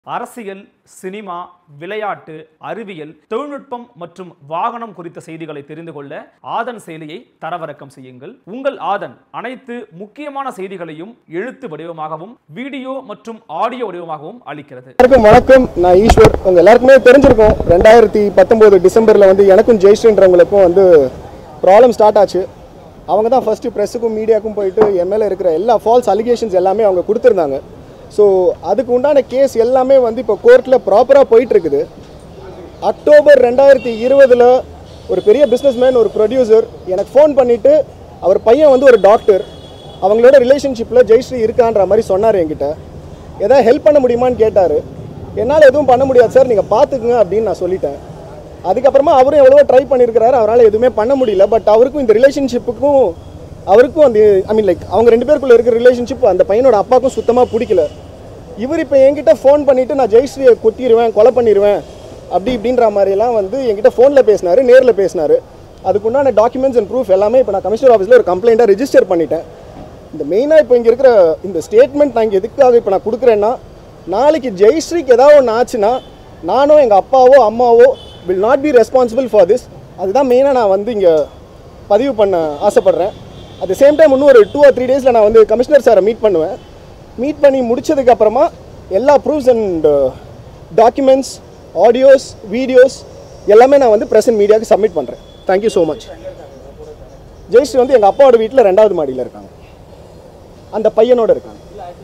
அரசியல் சினிமா விளையாட்டு அறிவியல் தொழில்நுட்பம் மற்றும் வாகனம் குறித்த செய்திகளை தெரிந்து கொள்ள ஆதன் செயலியை தரவிறக்கம் செய்யுங்கள் உங்கள் ஆதன் அனைத்து முக்கியமான செய்திகளையும் எழுத்து வடிவமாகவும் வீடியோ மற்றும் ஆடியோ வடிவமாகவும் அளிக்கிறது எல்லாருக்கும் வணக்கம் நான் ஈஸ்வர் உங்க எல்லாருக்குமே தெரிஞ்சிருக்கும் ரெண்டாயிரத்தி பத்தொம்போது டிசம்பரில் வந்து எனக்கும் ஜெயஸ்ரீன்றவங்களுக்கும் வந்து ப்ராப்ளம் ஸ்டார்ட் ஆச்சு அவங்க தான் ஃபஸ்ட்டு ப்ரெஸ்ஸுக்கும் மீடியாவுக்கும் போயிட்டு என் மேலே இருக்கிற எல்லா ஃபால்ஸ் அலிகேஷன்ஸ் எல்லாமே அவங்க கொடுத்துருந்தாங்க ஸோ அதுக்கு உண்டான கேஸ் எல்லாமே வந்து இப்போ கோர்ட்டில் ப்ராப்பராக போயிட்டு இருக்குது அக்டோபர் ரெண்டாயிரத்தி இருபதில் ஒரு பெரிய பிஸ்னஸ்மேன் ஒரு ப்ரொடியூசர் எனக்கு ஃபோன் பண்ணிவிட்டு அவர் பையன் வந்து ஒரு டாக்டர் அவங்களோட ரிலேஷன்ஷிப்பில் ஜெயஸ்ரீ இருக்கான்ற மாதிரி சொன்னார் என்கிட்ட ஏதாவது ஹெல்ப் பண்ண முடியுமான்னு கேட்டார் என்னால் எதுவும் பண்ண முடியாது சார் நீங்கள் பார்த்துக்குங்க அப்படின்னு நான் சொல்லிட்டேன் அதுக்கப்புறமா அவரும் எவ்வளவோ ட்ரை பண்ணியிருக்கிறாரு அவரால் எதுவுமே பண்ண முடியல பட் அவருக்கும் இந்த ரிலேஷன்ஷிப்புக்கும் அவருக்கும் அந்த ஐ மீன் லைக் அவங்க ரெண்டு பேருக்குள்ள இருக்கிற ரிலேஷன்ஷிப் அந்த பையனோட அப்பாவுக்கும் சுத்தமாக பிடிக்கல இவர் இப்போ என்கிட்ட ஃபோன் பண்ணிவிட்டு நான் ஜெயஸ்ரீயை கொட்டிடுவேன் கொலை பண்ணிடுவேன் அப்படி இப்படின்ற மாதிரிலாம் வந்து என்கிட்ட ஃபோனில் பேசினாரு நேரில் பேசினாரு அதுக்குண்டான டாக்குமெண்ட்ஸ் அண்ட் ப்ரூஃப் எல்லாமே இப்போ நான் கமிஷனர் ஆஃபீஸில் ஒரு கம்ப்ளைண்ட்டாக ரிஜிஸ்டர் பண்ணிட்டேன் இந்த மெயினாக இப்போ இங்கே இருக்கிற இந்த ஸ்டேட்மெண்ட் நான் இங்கே எதுக்காக இப்போ நான் கொடுக்குறேன்னா நாளைக்கு ஜெயஸ்ரீக்கு ஏதாவது ஒன்று ஆச்சுன்னா நானோ எங்கள் அப்பாவோ அம்மாவோ will not be responsible for this அதுதான் மெயினாக நான் வந்து இங்கே பதிவு பண்ண ஆசைப்பட்றேன் அட் த சேம் டைம் இன்னும் ஒரு டூ ஆர் த்ரீ டேஸில் நான் வந்து கமிஷனர் சாரை மீட் பண்ணுவேன் மீட் பண்ணி முடிச்சதுக்கு அப்புறமா எல்லா proofs and documents audios videos எல்லாமே நான் வந்து ப்ரெசன்ட் மீடியாவுக்கு சப்மிட் பண்ணுறேன் தேங்க்யூ ஸோ மச் ஜெயஸ்ரீ வந்து எங்கள் அப்பாவோட வீட்டில் ரெண்டாவது மாடியில் இருக்காங்க அந்த பையனோட இருக்காங்க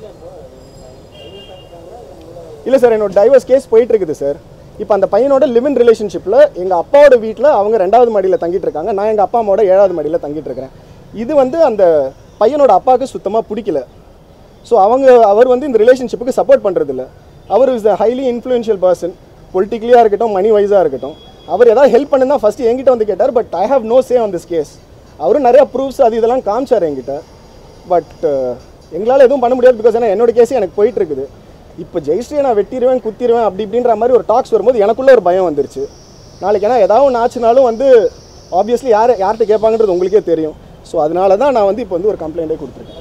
இல்லை சார் என்னோட டைவர்ஸ் கேஸ் போயிட்டு இருக்குது சார் இப்போ அந்த பையனோட லிவ் ரிலேஷன்ஷிப்பில் எங்கள் அப்பாவோட வீட்டில் அவங்க ரெண்டாவது மாடியில் தங்கிட்டு இருக்காங்க நான் எங்கள் அப்பா அம்மாவோட ஏழாவது மாடியில் தங்கிட்டு இருக்கிறேன் இது வந்து அந்த பையனோட அப்பாவுக்கு சுத்தமாக பிடிக்கல ஸோ அவங்க அவர் வந்து இந்த ரிலேஷன்ஷிப்புக்கு சப்போர்ட் பண்ணுறது இல்லை அவர் is a highly influential person பொலிட்டிக்கலியாக இருக்கட்டும் மணி வைஸாக இருக்கட்டும் அவர் ஏதாவது ஹெல்ப் பண்ணுன்னா ஃபஸ்ட்டு என்கிட்ட வந்து கேட்டார் but I have no say on this case அவரும் நிறையா ப்ரூஃப்ஸ் அது இதெல்லாம் காமிச்சார் என்கிட்ட பட் எங்களால் எதுவும் பண்ண முடியாது பிகாஸ் ஏன்னா என்னோட கேஸ் எனக்கு போயிட்டு இருக்குது இப்போ ஜெயஸ்ரீயை நான் வெட்டிடுவேன் குத்திடுவேன் அப்படி இப்படின்ற மாதிரி ஒரு டாக்ஸ் வரும்போது எனக்குள்ள ஒரு பயம் வந்துருச்சு நாளைக்கு ஏன்னா ஏதாவது ஒன்று ஆச்சுனாலும் வந்து ஆப்வியஸ்லி யார் யார்கிட்ட கேட்பாங்கன்றது உங்களுக்கே தெரியும் ஸோ அதனால தான் நான் வந்து இப்போ வந்து ஒரு கம்ப்ளைண்ட்டே கொடுத்துருக்கேன்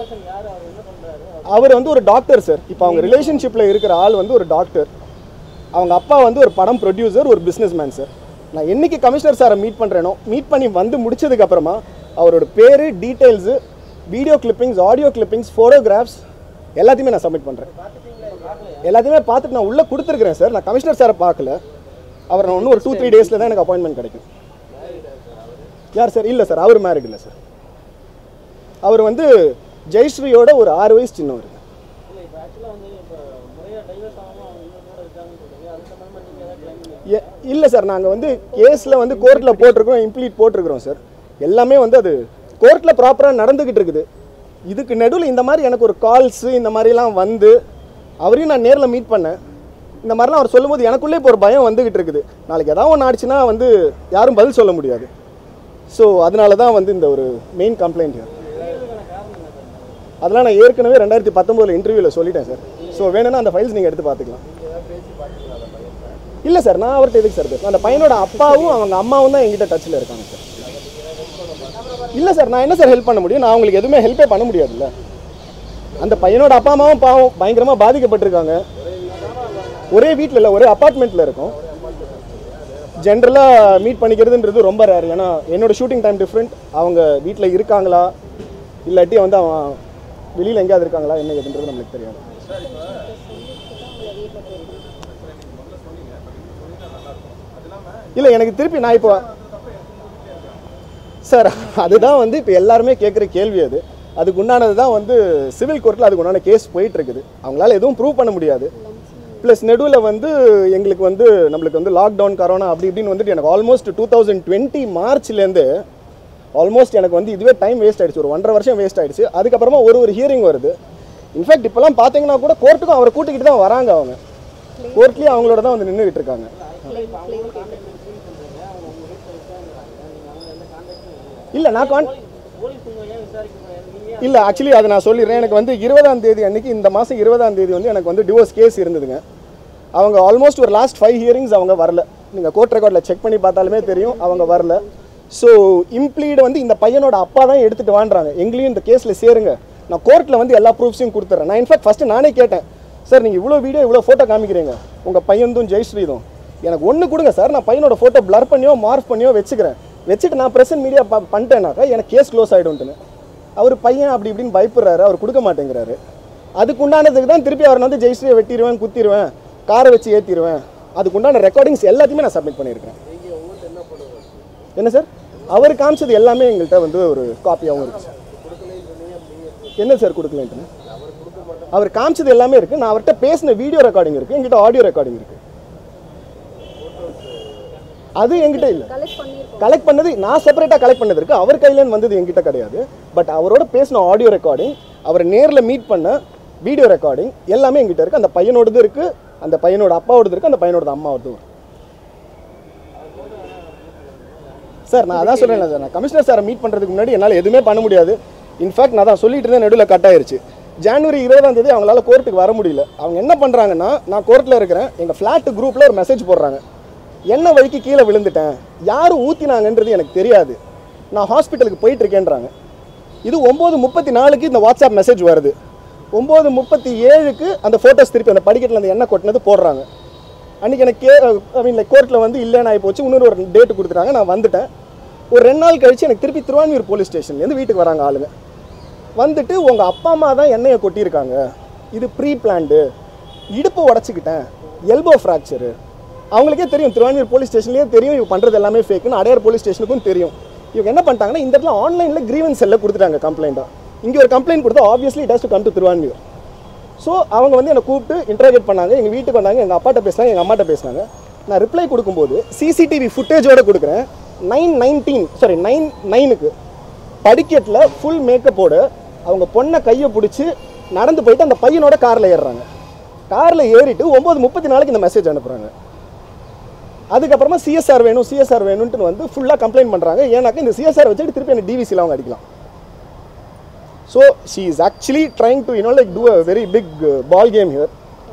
அவர் வந்து ஒரு டாக்டர் சார் இப்போ அவங்க ரிலேஷன்ஷிப்பில் இருக்கிற ஆள் வந்து ஒரு டாக்டர் அவங்க அப்பா வந்து ஒரு படம் ப்ரொடியூசர் ஒரு பிஸ்னஸ் மேன் சார் நான் என்னைக்கு கமிஷனர் சாரை மீட் பண்ணுறேனோ மீட் பண்ணி வந்து முடிச்சதுக்கப்புறமா அவரோட பேர் details video clippings audio clippings photographs எல்லாத்தையுமே நான் சப்மிட் பண்ணுறேன் எல்லாத்தையுமே பார்த்துட்டு நான் உள்ளே கொடுத்துருக்குறேன் சார் நான் கமிஷனர் சாரை பார்க்கல அவர் நான் இன்னும் ஒரு டூ த்ரீ டேஸில் தான் எனக்கு அப்பாயின்மெண்ட் கிடைக்கும் யார் சார் இல்லை சார் அவர் மேரிட் இல்லை சார் அவர் வந்து ஜெயஸ்ரீயோட ஒரு ஆறு வயசு சின்னவர் எ- இல்லை சார் நாங்கள் வந்து கேஸில் வந்து கோர்ட்டில் போட்டிருக்கோம் இம்ப்ளீட் போட்டிருக்கிறோம் சார் எல்லாமே வந்து அது கோர்ட்டில் ப்ராப்பராக நடந்துக்கிட்டு இருக்குது இதுக்கு நடுவில் இந்த மாதிரி எனக்கு ஒரு கால்ஸு இந்த மாதிரிலாம் வந்து அவரையும் நான் நேரில் மீட் பண்ணேன் இந்த மாதிரிலாம் அவர் சொல்லும்போது எனக்குள்ளே இப்போ ஒரு பயம் வந்துக்கிட்டு இருக்குது நாளைக்கு ஏதாவது ஒன்று ஆச்சுன்னா வந்து யாரும் பதில் சொல்ல முடியாது ஸோ அதனால தான் வந்து இந்த ஒரு மெயின் கம்ப்ளைண்ட் அதெல்லாம் நான் ஏற்கனவே ரெண்டாயிரத்தி பத்தொம்போதில் இன்டர்வியூவில் சொல்லிட்டேன் சார் ஸோ வேணும்னா அந்த ஃபைல்ஸ் நீங்கள் எடுத்து பார்த்துக்கலாம் இல்லை சார் நான் அவர்கிட்ட எதுக்கு சார் பேசுறேன் அந்த பையனோட அப்பாவும் அவங்க அம்மாவும் தான் என்கிட்ட டச்சில் இருக்காங்க சார் இல்லை சார் நான் என்ன சார் ஹெல்ப் பண்ண முடியும் நான் அவங்களுக்கு எதுவுமே ஹெல்ப்பே பண்ண முடியாதுல்ல அந்த பையனோட அப்பா அம்மாவும் பாவம் பயங்கரமாக பாதிக்கப்பட்டிருக்காங்க ஒரே வீட்டில் இல்லை ஒரே அப்பார்ட்மெண்ட்டில் இருக்கும் ஜென்ரலாக மீட் பண்ணிக்கிறதுன்றது ரொம்ப ரேர் ஏன்னா என்னோட ஷூட்டிங் டைம் டிஃப்ரெண்ட் அவங்க வீட்டில் இருக்காங்களா இல்லாட்டி வந்து அவன் வெளியில் எங்கேயாவது இருக்காங்களா என்ன ஏதுன்றது நம்மளுக்கு தெரியாது இல்லை எனக்கு திருப்பி நான் இப்போ சார் அதுதான் வந்து இப்போ எல்லாருமே கேட்குற கேள்வி அது அதுக்கு உண்டானது தான் வந்து சிவில் கோர்ட்டில் அதுக்கு உண்டான கேஸ் போயிட்டு இருக்குது அவங்களால எதுவும் ப்ரூவ் பண்ண முடியாது ப்ளஸ் நடுவில் வந்து எங்களுக்கு வந்து நம்மளுக்கு வந்து லாக்டவுன் கரோனா அப்படி இப்படின்னு வந்துட்டு எனக்கு ஆல்மோஸ்ட் டூ தௌசண்ட் டுவெண்ட்டி மார்ச்லேருந்து ஆல்மோஸ்ட் எனக்கு வந்து இதுவே டைம் வேஸ்ட் ஆயிடுச்சு ஒரு ஒன்றரை வருஷம் வேஸ்ட் ஆயிடுச்சு அதுக்கப்புறமா ஒரு ஒரு ஹியரிங் வருது இன்ஃபேக்ட் இப்போலாம் பார்த்தீங்கன்னா கூட கோர்ட்டுக்கும் அவரை கூட்டிக்கிட்டு தான் வராங்க அவங்க கோர்ட்லேயும் அவங்களோட தான் வந்து நின்றுக்கிட்டு இருக்காங்க இல்லை நான் கான் இல்லை ஆக்சுவலி அதை நான் சொல்லிடுறேன் எனக்கு வந்து இருபதாம் தேதி அன்னைக்கு இந்த மாதம் இருபதாம் தேதி வந்து எனக்கு வந்து டிவோர்ஸ் கேஸ் இருந்ததுங்க அவங்க ஆல்மோஸ்ட் ஒரு லாஸ்ட் ஃபைவ் ஹியரிங்ஸ் அவங்க வரல நீங்கள் கோர்ட் ரெக்கார்டில் செக் பண்ணி பார்த்தாலுமே தெரியும் அவங்க வரல ஸோ இம்ப்ளீடு வந்து இந்த பையனோட அப்பா தான் எடுத்துகிட்டு வாண்டுறாங்க எங்களையும் இந்த கேஸில் சேருங்க நான் கோர்ட்டில் வந்து எல்லா ப்ரூஃப்ஸையும் கொடுத்துட்றேன் நான் இன்ஃபேக்ட் ஃபஸ்ட்டு நானே கேட்டேன் சார் நீங்கள் இவ்வளோ வீடியோ இவ்வளோ ஃபோட்டோ காமிக்கிறீங்க உங்கள் பையன்தும் ஜெயஸ்ரீதும் எனக்கு ஒன்று கொடுங்க சார் நான் பையனோட ஃபோட்டோ பிளர் பண்ணியோ மார்க் பண்ணியோ வச்சுக்கிறேன் வச்சுட்டு நான் ப்ரெசன்ட் மீடியா ப பண்ணிட்டேனாக்கா எனக்கு கேஸ் க்ளோஸ் ஆகிடும்ட்டுன்னு அவர் பையன் அப்படி இப்படின்னு பயப்படுறாரு அவர் கொடுக்க மாட்டேங்கிறாரு அதுக்கு உண்டானதுக்கு தான் திருப்பி அவர் வந்து ஜெயஸ்ரீயை வெட்டிடுவேன் குத்திடுவேன் காரை வச்சு ஏற்றிடுவேன் அதுக்கு உண்டான ரெக்கார்டிங்ஸ் எல்லாத்தையுமே நான் சப்மிட் பண்ணியிருக்கேன் என்ன சார் அவர் காமிச்சது எல்லாமே எங்கள்கிட்ட வந்து ஒரு காப்பியாகவும் இருக்கு சார் என்ன சார் கொடுக்கலன்ட்டு அவர் காமிச்சது எல்லாமே இருக்கு நான் அவர்கிட்ட பேசின வீடியோ ரெக்கார்டிங் இருக்கு எங்கிட்ட ஆடியோ ரெக்கார்டிங் இருக்கு அது என்கிட்ட இல்லை கலெக்ட் பண்ணியிருக்கோம் கலெக்ட் பண்ணது நான் செப்பரேட்டாக கலெக்ட் பண்ணது இருக்கு அவர் கையிலேருந்து வந்தது என்கிட்ட கிடையாது பட் அவரோட பேசின ஆடியோ ரெக்கார்டிங் அவரை நேரில் மீட் பண்ண வீடியோ ரெக்கார்டிங் எல்லாமே என்கிட்ட இருக்கு அந்த பையனோடது இருக்கு அந்த பையனோட அப்பாவோடது இருக்கு அந்த பையனோட அம்மாவோடது இருக்கு சார் நான் அதான் சொல்றேன் சார் நான் கமிஷனர் சாரை மீட் பண்ணுறதுக்கு முன்னாடி என்னால் எதுவுமே பண்ண முடியாது இன்ஃபேக்ட் நான் தான் சொல்லிட்டு இருந்தேன் நடுவில் கட் ஆயிருச்சு ஜனவரி இருபதாம் தேதி அவங்களால கோர்ட்டுக்கு வர முடியல அவங்க என்ன பண்ணுறாங்கன்னா நான் கோர்ட்டில் இருக்கிறேன் எங்கள் ஃப்ளாட் குரூப்பில் ஒரு மெசேஜ் போடுறாங்க என்ன வழிக்கு கீழே விழுந்துட்டேன் யார் ஊற்றினாங்கன்றது எனக்கு தெரியாது நான் ஹாஸ்பிட்டலுக்கு போயிட்டு இருக்கேன்றாங்க இது ஒம்பது முப்பத்தி நாலுக்கு இந்த வாட்ஸ்அப் மெசேஜ் வருது ஒம்பது முப்பத்தி ஏழுக்கு அந்த ஃபோட்டோஸ் திருப்பி அந்த படிக்கட்டில் அந்த எண்ணெய் கொட்டினது போடுறாங்க அன்றைக்கி எனக்கு கே ஐ மீன் லைக் கோர்ட்டில் வந்து இல்லைன்னு ஆகி போச்சு இன்னொரு ஒரு டேட்டு கொடுத்துட்டாங்க நான் வந்துட்டேன் ஒரு ரெண்டு நாள் கழிச்சு எனக்கு திருப்பி திருவான்மியூர் போலீஸ் ஸ்டேஷன்லேருந்து வீட்டுக்கு வராங்க ஆளுங்க வந்துட்டு உங்கள் அப்பா அம்மா தான் எண்ணெயை கொட்டியிருக்காங்க இது ப்ரீ பிளான்டு இடுப்பு உடச்சிக்கிட்டேன் எல்போ ஃப்ராக்சரு அவங்களுக்கே தெரியும் திருவான்மியூர் போலீஸ் ஸ்டேஷன்லேயே தெரியும் இவங்க பண்ணுறது எல்லாமே ஃபேக்குன்னு அடையார் போலீஸ் ஸ்டேஷனுக்கும் தெரியும் இவங்க என்ன பண்ணிட்டாங்கன்னா இந்த இடத்துல ஆன்லைனில் கிரீவன்ஸ் எல்லாம் கொடுத்துட்டாங்க கம்ப்ளைண்ட்டாக இங்கே ஒரு கம்ப்ளைண்ட் கொடுத்தா obviously it has to come to Thiruvanmiyur so அவங்க வந்து என்னை கூப்பிட்டு இன்டர்கேட் பண்ணாங்க எங்கள் வீட்டுக்கு வந்தாங்க எங்கள் அப்பாட்ட பேசினாங்க எங்கள் அம்மாட்ட பேசினாங்க நான் ரிப்ளை கொடுக்கும்போது சிசிடிவி ஃபுட்டேஜோட கொடுக்குறேன் நைன் நைன்டீன் சாரி நைன் நைனுக்கு படிக்கட்டில் ஃபுல் மேக்கப்போட அவங்க பொண்ணை கையை பிடிச்சி நடந்து போயிட்டு அந்த பையனோட காரில் ஏறுறாங்க காரில் ஏறிட்டு ஒம்பது முப்பத்தி நாளைக்கு இந்த மெசேஜ் அனுப்புகிறாங்க அதுக்கப்புறமா சிஎஸ்ஆர் வேணும் சிஎஸ்ஆர் வேணும்னு வந்து ஃபுல்லாக கம்ப்ளைண்ட் பண்ணுறாங்க ஏன்னாக்கா இந்த சிஎஸ்ஆர் வச்சுட்டு திருப்பி என்ன டிவிசியில் அவங்க அடிக்கலாம் so she is actually trying to you know like do a very big ball game here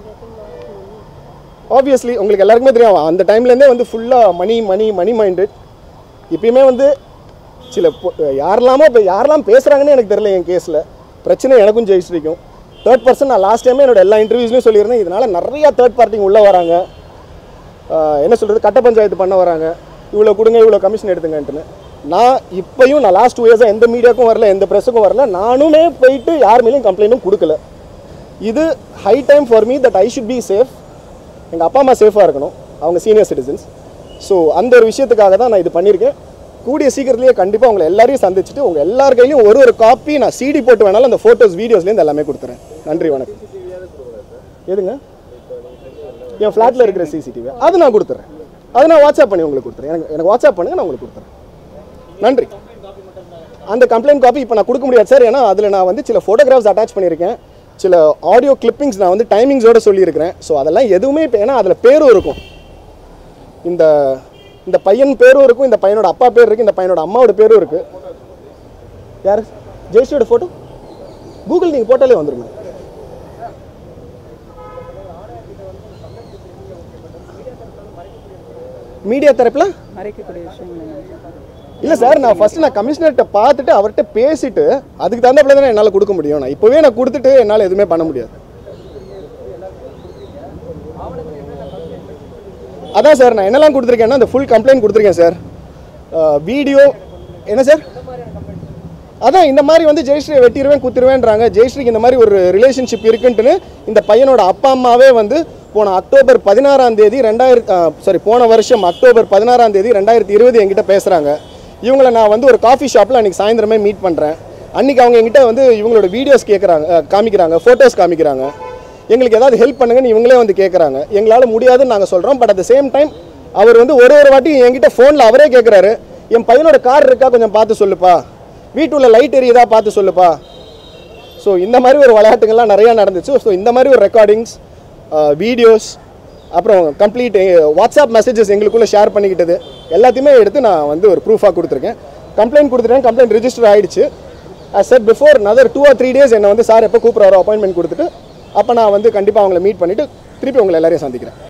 obviously உங்களுக்கு எல்லாருக்குமே தெரியும் அந்த டைம்லேருந்தே வந்து ஃபுல்லாக மணி மணி மணி மைண்டட் இப்பயுமே வந்து சில பொ- யாரெல்லாமோ இப்போ யாரெல்லாம் பேசுகிறாங்கன்னு எனக்கு தெரியல என் கேஸில் பிரச்சனை எனக்கும் ஜெயிச்சிருக்கும் தேர்ட் பர்சன் நான் லாஸ்ட் டைமே என்னோட எல்லா இன்டர்வியூஸ்லையும் சொல்லியிருந்தேன் இதனால் நிறையா தேர்ட் பார்ட்டிங்க உள்ளே வராங்க ஆஹ் என்ன சொல்கிறது கட்ட பஞ்சாயத்து பண்ண வராங்க இவ்வளோ கொடுங்க இவ்வளோ கமிஷன் எடுத்துங்கன்ட்டுன்னு நான் இப்பயும் நான் லாஸ்ட் டூ இயர்ஸாக எந்த மீடியாவுக்கும் வரல எந்த ப்ரெஸ்ஸுக்கும் வரல நானுமே போயிட்டு யார் மேலேயும் கம்ப்ளைண்ட்டும் கொடுக்கல இது high time for me that I should be safe எங்கள் அப்பா அம்மா சேஃபாக இருக்கணும் அவங்க சீனியர் சிட்டிசன்ஸ் ஸோ அந்த ஒரு விஷயத்துக்காக தான் நான் இது பண்ணியிருக்கேன் கூடிய சீக்கிரத்திலேயே கண்டிப்பாக உங்களை எல்லாரையும் சந்திச்சுட்டு உங்கள் எல்லார் கையிலையும் ஒரு ஒரு காப்பி நான் சிடி போட்டு வேணாலும் அந்த ஃபோட்டோஸ் வீடியோஸ்லேருந்து எல்லாமே கொடுத்துறேன் நன்றி வணக்கம் எதுங்க என் ஃப்ளாட்டில் இருக்கிற சிசிடிவி அது நான் கொடுத்துறேன் அது நான் வாட்ஸ்அப் பண்ணி உங்களுக்கு கொடுத்துறேன் எனக்கு எனக்கு வாட்ஸ்அப் பண்ணுங்க நான் உங்களுக்கு கொடுத்துறேன் நன்றி அந்த கம்ப்ளைண்ட் காப்பி இப்போ நான் கொடுக்க முடியாது சார் ஏன்னா அதில் நான் வந்து சில ஃபோட்டோகிராஃப்ஸ் அட்டாச் பண்ணியிருக்கேன் சில ஆடியோ கிளிப்பிங்ஸ் நான் வந்து டைமிங்ஸோட சொல்லியிருக்கிறேன் ஸோ அதெல்லாம் எதுவுமே இப்போ ஏன்னா அதில் பேரும் இருக்கும் இந்த இந்த பையன் பேரும் இருக்கும் இந்த பையனோட அப்பா பேர் இருக்குது இந்த பையனோட அம்மாவோட பேரும் இருக்குது யார் ஜெயஸ்ரீயோட ஃபோட்டோ கூகுள் நீங்கள் போட்டாலே வந்துருங்க மீடியா தரப்பில் மறைக்கக்கூடிய விஷயங்கள் இல்லை சார் நான் ஃபர்ஸ்ட் நான் கமிஷனர்கிட்ட பார்த்துட்டு அவர்கிட்ட பேசிட்டு அதுக்கு தகுந்தாப்புல தானே என்னால் கொடுக்க முடியும் நான் இப்போவே நான் கொடுத்துட்டு என்னால் எதுவுமே பண்ண முடியாது அதான் சார் நான் என்னெல்லாம் கொடுத்துருக்கேன்னா அந்த ஃபுல் கம்ப்ளைண்ட் கொடுத்துருக்கேன் சார் வீடியோ என்ன சார் அதான் இந்த மாதிரி வந்து ஜெயஸ்ரீ வெட்டிடுவேன் குத்திடுவேன்றாங்க ஜெயஸ்ரீக்கு இந்த மாதிரி ஒரு ரிலேஷன்ஷிப் இருக்குன்ட்டுன்னு இந்த பையனோட அப்பா அம்மாவே வந்து போன அக்டோபர் பதினாறாம் தேதி ரெண்டாயிரத்தி சாரி போன வருஷம் அக்டோபர் பதினாறாம் தேதி ரெண்டாயிரத்தி இருபது என்கிட்ட பேசுகிறாங்க இவங்கள நான் வந்து ஒரு காஃபி ஷாப்பில் அன்றைக்கி சாயந்தரமே மீட் பண்ணுறேன் அன்றைக்கி அவங்க என்கிட்ட வந்து இவங்களோட வீடியோஸ் கேட்குறாங்க காமிக்கிறாங்க ஃபோட்டோஸ் காமிக்கிறாங்க எங்களுக்கு ஏதாவது ஹெல்ப் பண்ணுங்கன்னு இவங்களே வந்து கேட்குறாங்க எங்களால் முடியாதுன்னு நாங்கள் சொல்கிறோம் but at the same time அவர் வந்து ஒரு ஒரு வாட்டி என்கிட்ட ஃபோனில் அவரே கேட்குறாரு என் பையனோட கார் இருக்கா கொஞ்சம் பார்த்து சொல்லுப்பா வீட்டுள்ள லைட் எரியுதா பார்த்து சொல்லுப்பா ஸோ இந்த மாதிரி ஒரு விளையாட்டுங்கள்லாம் நிறையா நடந்துச்சு ஸோ இந்த மாதிரி ஒரு ரெக்கார்டிங்ஸ் வீடியோஸ் அப்புறம் கம்ப்ளீட் வாட்ஸ்அப் மெசேஜஸ் எங்களுக்குள்ளே ஷேர் பண்ணிக்கிட்டது எல்லாத்தையுமே எடுத்து நான் வந்து ஒரு ப்ரூஃபாக கொடுத்துருக்கேன் கம்ப்ளைண்ட் கொடுத்துட்டேன் கம்ப்ளைண்ட் ரிஜிஸ்டர் ஆயிடுச்சு as said before another two or three days என்னை வந்து சார் எப்போ கூப்பிட்றாரோ அப்பாயின்மெண்ட் கொடுத்துட்டு அப்போ நான் வந்து கண்டிப்பாக அவங்கள மீட் பண்ணிவிட்டு திருப்பி உங்களை எல்லாரையும் சந்திக்கிறேன்